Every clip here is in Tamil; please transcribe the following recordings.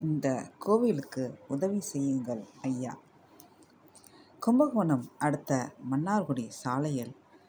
இந்த கோவிலுக்கு உதவி செய்யுங்கள் ஐயா கும்பகோணம் அடுத்த மன்னார்குடி சாலையில்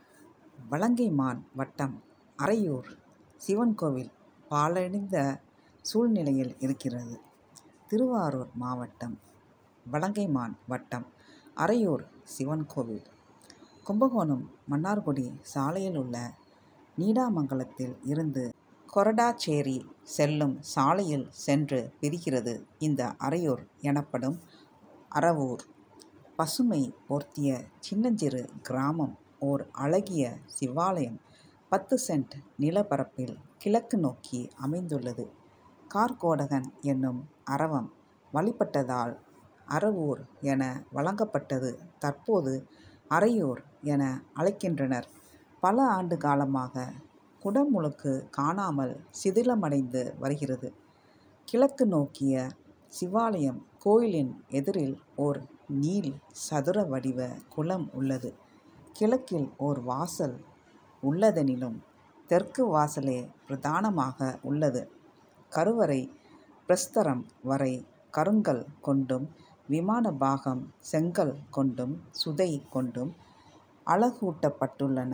வலங்கைமான் வட்டம் அரையூர் சிவன் கோவில் பாழடைந்த சூழ்நிலையில் இருக்கிறது திருவாரூர் மாவட்டம் வலங்கைமான் வட்டம் அரையூர் சிவன் கோவில் கும்பகோணம் மன்னார்குடி சாலையில் உள்ள நீடாமங்கலத்தில் இருந்து கொரடாச்சேரி செல்லும் சாலையில் சென்று பிரிகிறது இந்த அரையூர் எனப்படும் அறவூர் பசுமை போர்த்திய சின்னஞ்சிறு கிராமம் ஓர் அழகிய சிவாலயம் பத்து சென்ட் நிலப்பரப்பில் கிழக்கு நோக்கி அமைந்துள்ளது கார்கோடகன் என்னும் அரவம் வழிபட்டதால் அறவூர் என வழங்கப்பட்டது தற்போது அரையூர் என அழைக்கின்றனர் பல ஆண்டு காலமாக குடமுழுக்கு காணாமல் சிதிலமடைந்து வருகிறது கிழக்கு நோக்கிய சிவாலயம் கோயிலின் எதிரில் ஓர் நீள் சதுர வடிவ குளம் உள்ளது கிழக்கில் ஓர் வாசல் உள்ளதெனினும் தெற்கு வாசலே பிரதானமாக உள்ளது கருவறை பிரஸ்தரம் வரை கருங்கல் கொண்டும் விமான பாகம் செங்கல் கொண்டும் சுதை கொண்டும் அழகூட்டப்பட்டுள்ளன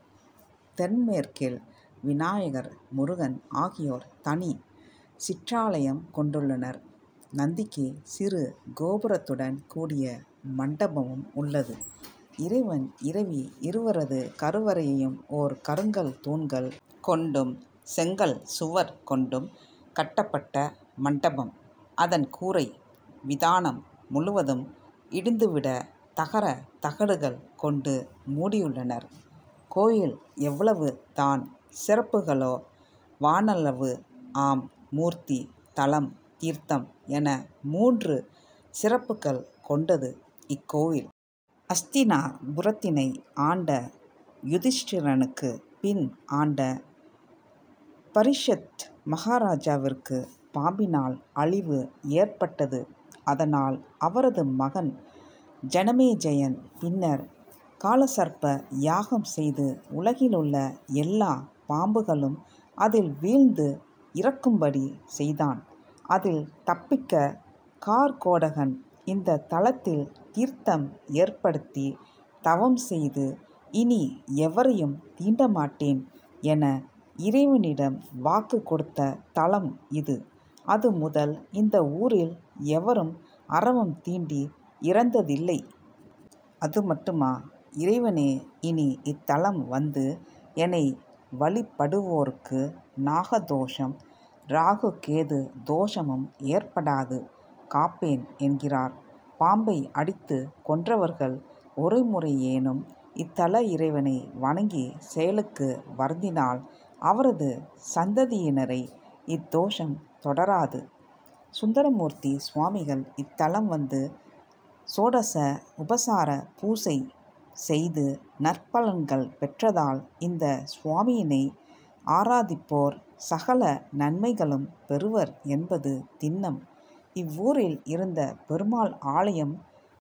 தென்மேற்கில் விநாயகர் முருகன் ஆகியோர் தனி சிற்றாலயம் கொண்டுள்ளனர் நந்திக்கு சிறு கோபுரத்துடன் கூடிய மண்டபமும் உள்ளது இறைவன் இறைவி இருவரது கருவறையையும் ஓர் கருங்கல் தூண்கள் கொண்டும் செங்கல் சுவர் கொண்டும் கட்டப்பட்ட மண்டபம் அதன் கூரை விதானம் முழுவதும் இடிந்துவிட தகர தகடுகள் கொண்டு மூடியுள்ளனர் கோயில் எவ்வளவு தான் சிறப்புகளோ வானளவு ஆம் மூர்த்தி தலம் தீர்த்தம் என மூன்று சிறப்புகள் கொண்டது இக்கோவில் அஸ்தினாபுரத்தினை ஆண்ட யுதிஷ்டிரனுக்கு பின் ஆண்ட பரிஷத் மகாராஜாவிற்கு பாம்பினால் அழிவு ஏற்பட்டது அதனால் அவரது மகன் ஜனமேஜயன் பின்னர் காலசர்ப்ப யாகம் செய்து உலகிலுள்ள எல்லா பாம்புகளும் அதில் வீழ்ந்து இறக்கும்படி செய்தான் அதில் தப்பிக்க கார்கோடகன் இந்த தலத்தில் தீர்த்தம் ஏற்படுத்தி தவம் செய்து இனி எவரையும் தீண்டமாட்டேன் என இறைவனிடம் வாக்கு கொடுத்த தலம் இது அது முதல் இந்த ஊரில் எவரும் அரவம் தீண்டி இறந்ததில்லை அது மட்டுமா இறைவனே இனி இத்தலம் வந்து என்னை வழிபடுவோருக்கு நாகதோஷம் ராகு கேது தோஷமும் ஏற்படாது காப்பேன் என்கிறார் பாம்பை அடித்து கொன்றவர்கள் ஒரு முறையேனும் இத்தல இறைவனை வணங்கி செயலுக்கு வருந்தினால் அவரது சந்ததியினரை இத்தோஷம் தொடராது சுந்தரமூர்த்தி சுவாமிகள் இத்தலம் வந்து சோடச உபசார பூசை செய்து நற்பலன்கள் பெற்றதால் இந்த சுவாமியினை ஆராதிப்போர் சகல நன்மைகளும் பெறுவர் என்பது திண்ணம் இவ்வூரில் இருந்த பெருமாள் ஆலயம்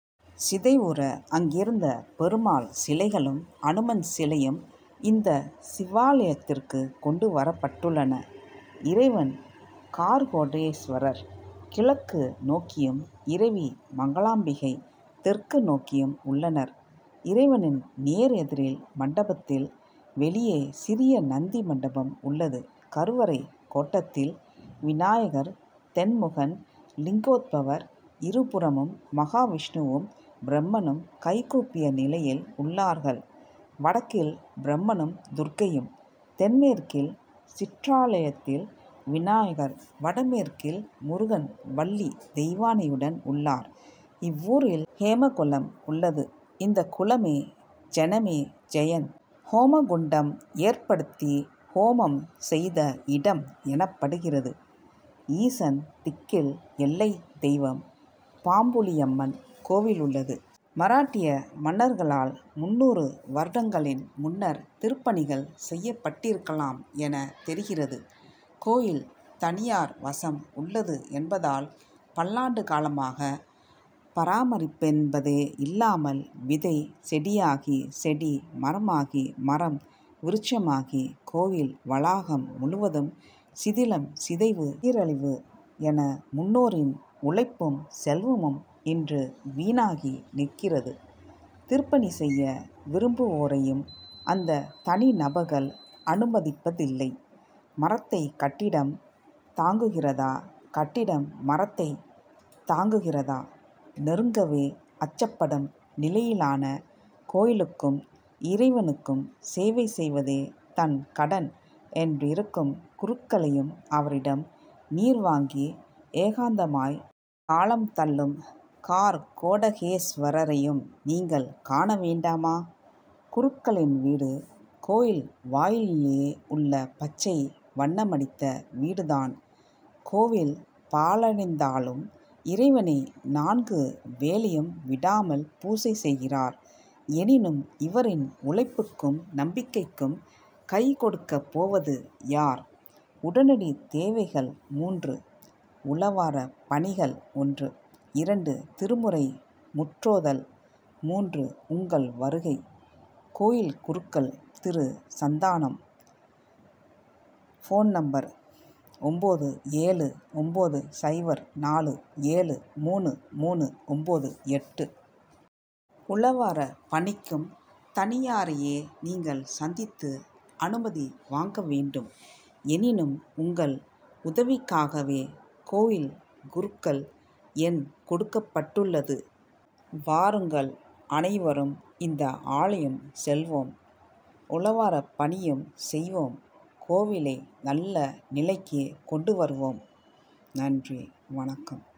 சிதைவுற அங்கிருந்த பெருமாள் சிலைகளும் அனுமன் சிலையும் இந்த சிவாலயத்திற்கு கொண்டு வரப்பட்டுள்ளன இறைவன் கார்கோடேஸ்வரர் கிழக்கு நோக்கியும் இறைவி மங்களாம்பிகை தெற்கு நோக்கியும் உள்ளனர் இறைவனின் நேர் எதிரில் மண்டபத்தில் வெளியே சிறிய நந்தி மண்டபம் உள்ளது கருவறை கோட்டத்தில் விநாயகர் தென்முகன் லிங்கோத்பவர் இருபுறமும் மகாவிஷ்ணுவும் பிரம்மனும் கைகூப்பிய நிலையில் உள்ளார்கள் வடக்கில் பிரம்மனும் துர்க்கையும் தென்மேற்கில் சிற்றாலயத்தில் விநாயகர் வடமேற்கில் முருகன் வள்ளி தெய்வானையுடன் உள்ளார் இவ்வூரில் ஹேமகுலம் உள்ளது இந்த குலமே ஜனமே ஜெயன் ஹோமகுண்டம் ஏற்படுத்தி ஹோமம் செய்த இடம் எனப்படுகிறது ஈசன் திக்கில் எல்லை தெய்வம் பாம்புலியம்மன் கோவில் உள்ளது மராட்டிய மன்னர்களால் முன்னூறு வருடங்களின் முன்னர் திருப்பணிகள் செய்யப்பட்டிருக்கலாம் என தெரிகிறது கோயில் தனியார் வசம் உள்ளது என்பதால் பல்லாண்டு காலமாக பராமரிப்பென்பதே இல்லாமல் விதை செடியாகி செடி மரமாகி மரம் விருட்சமாகி கோவில் வளாகம் முழுவதும் சிதிலம் சிதைவு சீரழிவு என முன்னோரின் உழைப்பும் செல்வமும் இன்று வீணாகி நிற்கிறது திருப்பணி செய்ய விரும்புவோரையும் அந்த தனி நபர்கள் அனுமதிப்பதில்லை மரத்தை கட்டிடம் தாங்குகிறதா கட்டிடம் மரத்தை தாங்குகிறதா நெருங்கவே அச்சப்படும் நிலையிலான கோயிலுக்கும் இறைவனுக்கும் சேவை செய்வதே தன் கடன் என்றிருக்கும் குருக்களையும் அவரிடம் நீர் வாங்கி ஏகாந்தமாய் காலம் தள்ளும் கார் கோடகேஸ்வரரையும் நீங்கள் காண வேண்டாமா குருக்களின் வீடு கோயில் வாயிலிலேயே உள்ள பச்சை வண்ணமடித்த வீடுதான் கோவில் பாழடைந்தாலும் இறைவனை நான்கு வேளையும் விடாமல் பூசை செய்கிறார் எனினும் இவரின் உழைப்புக்கும் நம்பிக்கைக்கும் கை கொடுக்கப் போவது யார் உடனடி தேவைகள் மூன்று உளவார பணிகள் ஒன்று இரண்டு திருமுறை முற்றோதல் மூன்று உங்கள் வருகை கோயில் குருக்கள் திரு சந்தானம் ஃபோன் நம்பர் ஒம்பது ஏழு ஒம்பது சைபர் நாலு ஏழு மூணு மூணு ஒம்பது எட்டு உளவார பணிக்கும் தனியாரையே நீங்கள் சந்தித்து அனுமதி வாங்க வேண்டும் எனினும் உங்கள் உதவிக்காகவே கோயில் குருக்கள் எண் கொடுக்கப்பட்டுள்ளது வாருங்கள் அனைவரும் இந்த ஆலயம் செல்வோம் உளவார பணியும் செய்வோம் கோவிலை நல்ல நிலைக்கு கொண்டு வருவோம் நன்றி வணக்கம்